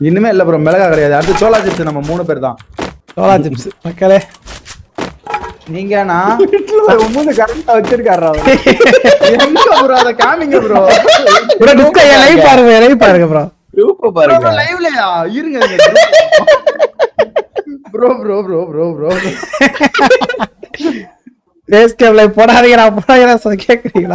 இனிமே இல்ல ப்ரோ மிளகா கிடையாது அடுத்து சோலா சிப்ஸ் நம்ம மூணு பேர் தான் சோலா சிப்ஸ் மக்களே நீங்க நான் மூணு கரெக்டா வச்சிருக்காரு அவர் எங்க ப்ரோ அத காமிங்க ப்ரோ ப்ரோ டிஸ்கோ என் லைவ் பாருங்க லைவ் பாருங்க ப்ரோ குரூப்ப பாருங்க லைவ்லயா இருங்க bro bro bro bro bro face game live போடாதீங்கடா போடாதீங்கடா சொ- கேக்குறீங்களா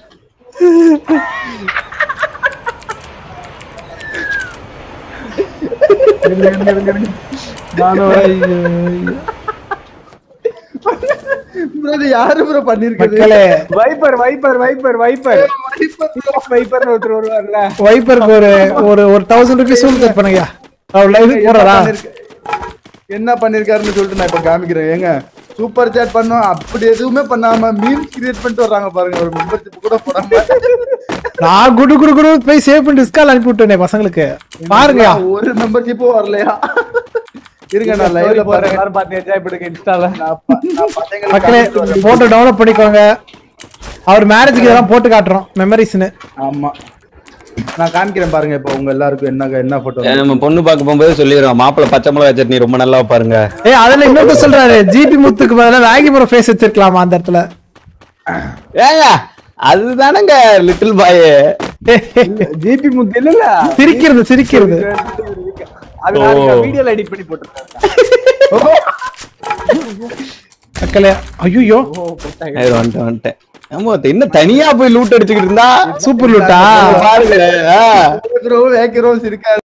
ஐயோ, ஐயோ. ப்ரோ இது யாரு ப்ரோ பண்ணிருக்குது மக்களே viper viper viper viper viper ஒருத்தர் வருவார்ல வைப்பருக்கு ஒரு ஒரு ஒரு தௌசண்ட் ருபீஸ் சூல் பண்ணுங்க அவர் லைவ் என்ன போடுறா பண்ணிருக்க- என்ன பண்ணிருக்காருன்னு சொல்லிட்டு நான் இப்ப காமிக்கிறேன் ஏங்க சூப்பர் சாட் பண்ணோம் அப்படி எதுவுமே பண்ணாம மீன் கிரியேட் பண்ணிட்டு வர்றாங்க பாருங்க ஒரு மெம்பர்ஷிப் கூட போடாம நான் குடு குடு குடு போய் சேவ் பண்ணி டிஸ்கால் அனுப்பி விட்டேனே பசங்களுக்கு பாருங்க ஒரு மெம்பர்ஷிப்பும் வரலையா இருங்க நான் லைவ்ல பாருங்க எல்லாரும் பார்த்து என்ஜாய் பண்ணுங்க இன்ஸ்டால நான் பா- நான் பசங்களுக்கு மக்களே காமிச்சிட்டு வரேன். போட்டோ டவுன்லோட் பண்ணிக்கோங்க அவர் மேரேஜுக்கு இதெல்லாம் போட்டு காட்டுறோம் மெமரிஸ்னு ஆமா நான் காமிக்கிறேன் பாருங்க இப்போ உங்க எல்லாருக்கும் என்ன என்ன போட்டோ ஏன் நம்ம பொண்ணு பார்க்க போகும்போது சொல்லிடுவோம் மாப்பிள்ள பச்சை மிளகா சட்னி ரொம்ப நல்லா பாருங்க ஏய் அதுல இன்னொருத்தர் சொல்றாரு ஜிபி முத்துக்கு பதிலா வேகி ப்ரோ ஃபேஸ் வச்சிருக்கலாமா அந்த இடத்துல ஏங்க அதுதானங்க லிட்டில் பாய் ஜிபி முத்து இல்ல சிரிக்கிறது சிரிக்கிறது அது வீடியோல எடிட் பண்ணி போட்டுருக்காங்க மக்களே ஐயோ வந்துட்டேன் வந்துட்டேன் ஆமா இன்னும் தனியா போய் லூட் அடிச்சுக்கிட்டு இருந்தா சூப்பர் லூட்டா பாருங்க ஆ. வேக்கிறோம் வேக்கிறோம் இருக்காது